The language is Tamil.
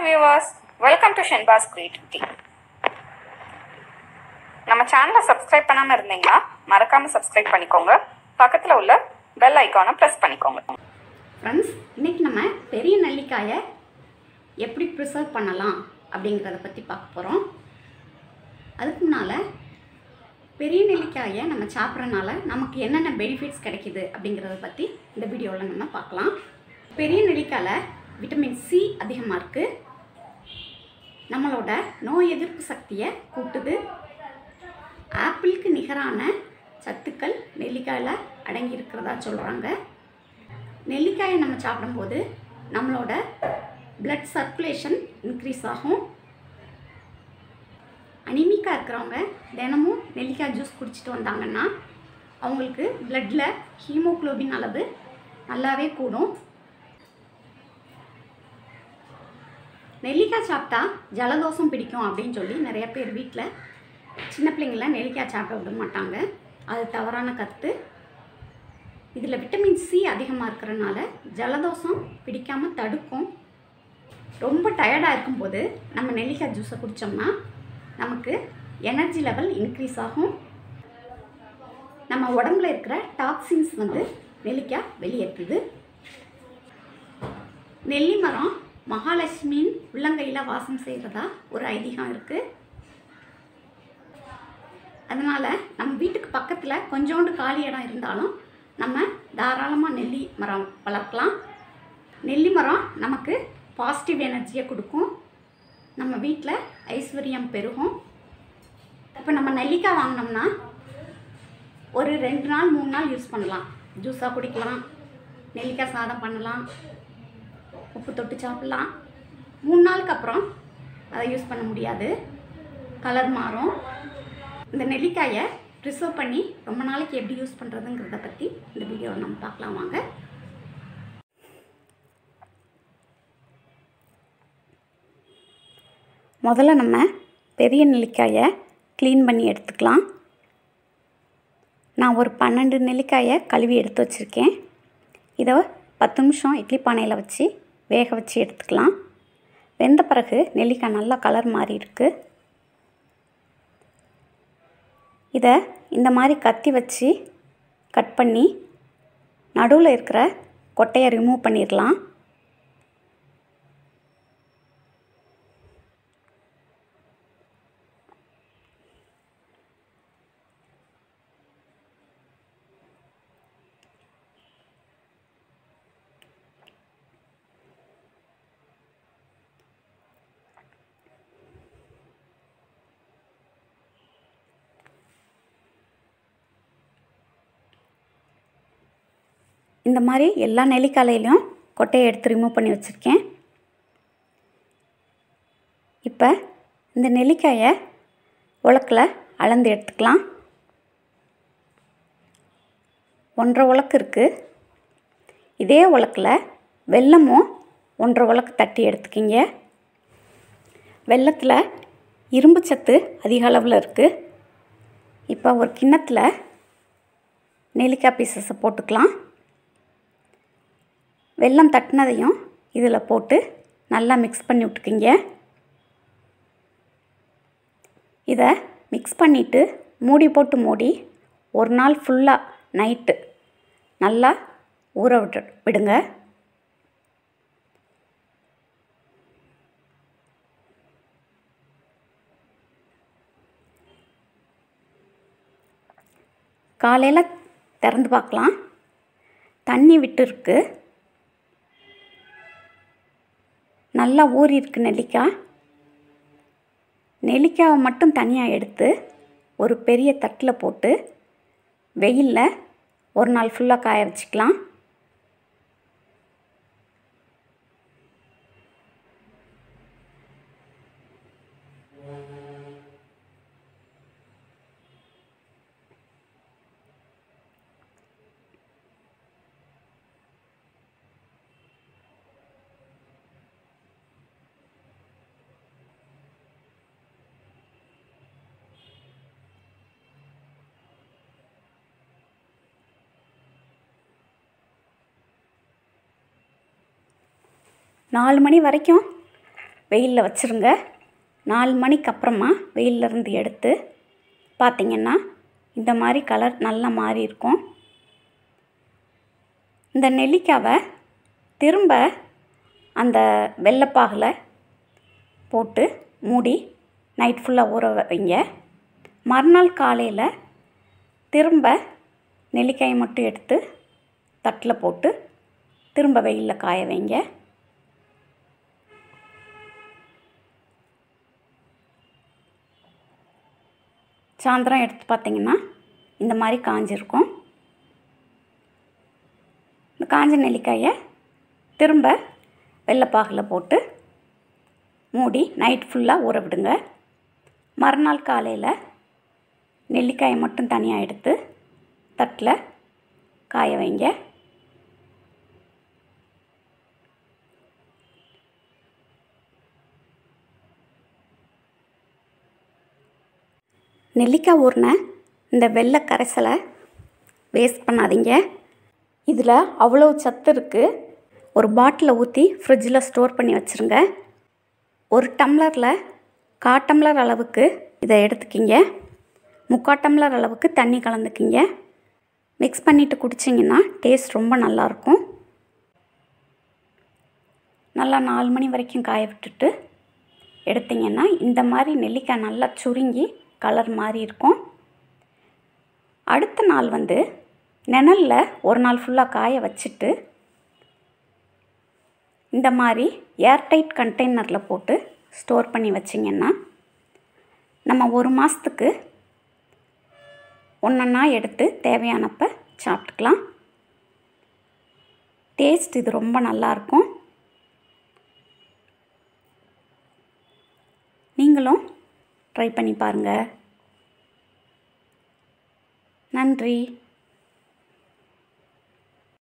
viewers welcome to Shenbas creativity நம்ம சேனலை சப்ஸ்கிரைப் பண்ணாமல் இருந்தீங்கன்னா மறக்காமல் சப்ஸ்கிரைப் பண்ணிக்கோங்க பக்கத்தில் உள்ள பெல் ஐக்கானை ப்ரெஸ் பண்ணிக்கோங்க ஃப்ரெண்ட்ஸ் இன்றைக்கி நம்ம பெரிய நெல்லிக்காயை எப்படி ப்ரிசர்வ் பண்ணலாம் அப்படிங்கிறத பற்றி பார்க்க போகிறோம் அதுக்கு முன்னால் பெரிய நெல்லிக்காயை நம்ம சாப்பிட்றனால நமக்கு என்னென்ன பெனிஃபிட்ஸ் கிடைக்குது அப்படிங்கிறத பற்றி இந்த வீடியோவில் நம்ம பார்க்கலாம் பெரிய நெல்லிக்காயில் விட்டமின் சி அதிகமாக இருக்குது நம்மளோட நோய் எதிர்ப்பு சக்தியை கூட்டுது ஆப்பிளுக்கு நிகரான சத்துக்கள் நெல்லிக்காயில் அடங்கி இருக்கிறதா சொல்கிறாங்க நெல்லிக்காயை நம்ம சாப்பிடும்போது நம்மளோட blood சர்க்குலேஷன் இன்க்ரீஸ் ஆகும் அனிமிக்காக இருக்கிறவங்க தினமும் நெல்லிக்காய் ஜூஸ் குடிச்சிட்டு வந்தாங்கன்னா அவங்களுக்கு பிளட்டில் ஹீமோகுளோபின் அளவு நல்லாவே கூடும் நெல்லிக்காய் சாப்பிட்டா ஜலதோஷம் பிடிக்கும் அப்படின்னு சொல்லி நிறைய பேர் வீட்டில் சின்ன பிள்ளைங்கள நெல்லிக்காய் சாப்பிட விட மாட்டாங்க அது தவறான கருத்து இதில் விட்டமின் சி அதிகமாக இருக்கிறனால ஜலதோஷம் பிடிக்காமல் தடுக்கும் ரொம்ப டயர்டாக இருக்கும்போது நம்ம நெல்லிக்காய் ஜூஸை குடித்தோம்னா நமக்கு எனர்ஜி லெவல் இன்க்ரீஸ் ஆகும் நம்ம உடம்புல இருக்கிற டாக்ஸின்ஸ் வந்து நெல்லிக்காய் வெளியேற்றுது நெல்லி மரம் மகாலட்சுமியின் உள்ளங்கையில் வாசம் செய்கிறதா ஒரு ஐதீகம் இருக்குது அதனால் நம்ம வீட்டுக்கு பக்கத்தில் கொஞ்சோண்டு காலி இடம் இருந்தாலும் நம்ம தாராளமாக நெல்லி மரம் வளர்க்கலாம் நெல்லி மரம் நமக்கு பாசிட்டிவ் எனர்ஜியை கொடுக்கும் நம்ம வீட்டில் ஐஸ்வர்யம் பெருகும் இப்போ நம்ம நெல்லிக்காய் வாங்கினோம்னா ஒரு ரெண்டு நாள் மூணு நாள் யூஸ் பண்ணலாம் ஜூஸாக குடிக்கலாம் நெல்லிக்காய் சாதம் பண்ணலாம் உப்பு தொட்டு சாப்பிட்லாம் மூணு நாளுக்கு அப்புறம் அதை யூஸ் பண்ண முடியாது கலர் மாறும் இந்த நெல்லிக்காயை ப்ரிசர்வ் பண்ணி ரொம்ப நாளைக்கு எப்படி யூஸ் பண்ணுறதுங்கிறத பற்றி இந்த வீடியோவில் நம்ம பார்க்கலாம் வாங்க முதல்ல நம்ம பெரிய நெல்லிக்காயை க்ளீன் பண்ணி எடுத்துக்கலாம் நான் ஒரு பன்னெண்டு நெல்லிக்காயை கழுவி எடுத்து வச்சுருக்கேன் இதை பத்து நிமிஷம் இட்லி பானையில் வச்சு வேக வச்சு எடுத்துக்கலாம் வெந்த பிறகு நெல்லிக்காய் நல்லா கலர் மாறி இருக்கு இதை இந்த மாதிரி கத்தி வச்சு கட் பண்ணி நடுவில் இருக்கிற கொட்டையை ரிமூவ் பண்ணிடலாம் இந்த மாதிரி எல்லா நெல்லிக்காலையிலையும் கொட்டையை எடுத்து ரிமூவ் பண்ணி வச்சுருக்கேன் இப்போ இந்த நெல்லிக்காயை உலக்கில் அளந்து எடுத்துக்கலாம் ஒன்றரை உலக்கு இருக்குது இதே உலக்கில் வெல்லமும் ஒன்றரை உலக்கு தட்டி எடுத்துக்கிங்க வெல்லத்தில் இரும்பு சத்து அதிக அளவில் இருக்குது இப்போ ஒரு கிண்ணத்தில் நெல்லிக்காய் பீசஸை போட்டுக்கலாம் வெல்லம் தட்டினதையும் இதில் போட்டு நல்லா மிக்ஸ் பண்ணி விட்டுக்குங்க இதை மிக்ஸ் பண்ணிவிட்டு மூடி போட்டு மூடி ஒரு நாள் ஃபுல்லாக நைட்டு நல்லா ஊற விட்டு விடுங்க காலையில் திறந்து பார்க்கலாம் தண்ணி விட்டு இருக்கு நல்லா ஊறி இருக்கு நெல்லிக்காய் நெல்லிக்காவை மட்டும் தனியாக எடுத்து ஒரு பெரிய தட்டில் போட்டு வெயிலில் ஒரு நாள் ஃபுல்லாக காய வச்சுக்கலாம் நாலு மணி வரைக்கும் வெயிலில் வச்சுருங்க நாலு மணிக்கு அப்புறமா வெயில்ல இருந்து எடுத்து பார்த்தீங்கன்னா இந்த மாதிரி கலர் நல்லா மாறி இருக்கும் இந்த நெல்லிக்காவை திரும்ப அந்த வெள்ளைப்பாகில் போட்டு மூடி நைட் ஃபுல்லாக ஊற வைங்க மறுநாள் காலையில் திரும்ப நெல்லிக்காயை மட்டும் எடுத்து தட்டில் போட்டு திரும்ப வெயிலில் காய வைங்க சாயந்தரம் எடுத்து பார்த்தீங்கன்னா இந்த மாதிரி காஞ்சிருக்கும் இந்த காஞ்ச நெல்லிக்காயை திரும்ப வெள்ளைப்பாகில் போட்டு மூடி நைட் ஃபுல்லாக ஊற விடுங்க மறுநாள் காலையில் நெல்லிக்காயை மட்டும் தனியாக எடுத்து தட்டில் காய வைங்க நெல்லிக்காய் ஊறின இந்த வெள்ளை கரைசலை வேஸ்ட் பண்ணாதீங்க இதில் அவ்வளோ சத்து இருக்குது ஒரு பாட்டிலில் ஊற்றி ஃப்ரிட்ஜில் ஸ்டோர் பண்ணி வச்சுருங்க ஒரு டம்ளரில் கா டம்ளர் அளவுக்கு இதை எடுத்துக்கிங்க முக்கால் டம்ளர் அளவுக்கு தண்ணி கலந்துக்கிங்க மிக்ஸ் பண்ணிவிட்டு குடிச்சிங்கன்னா டேஸ்ட் ரொம்ப நல்லாயிருக்கும் நல்லா நாலு மணி வரைக்கும் காய விட்டுட்டு எடுத்திங்கன்னா இந்த மாதிரி நெல்லிக்காய் நல்லா சுருங்கி கலர் மாதிரி இருக்கும் அடுத்த நாள் வந்து நிழலில் ஒரு நாள் ஃபுல்லாக காய வச்சுட்டு இந்த மாதிரி ஏர்டைட் கண்டெய்னரில் போட்டு ஸ்டோர் பண்ணி வச்சிங்கன்னா நம்ம ஒரு மாதத்துக்கு ஒன்றா எடுத்து தேவையானப்போ சாப்பிட்டுக்கலாம் டேஸ்ட் இது ரொம்ப நல்லாயிருக்கும் நீங்களும் ட்ரை பண்ணி பாருங்கள் நன்றி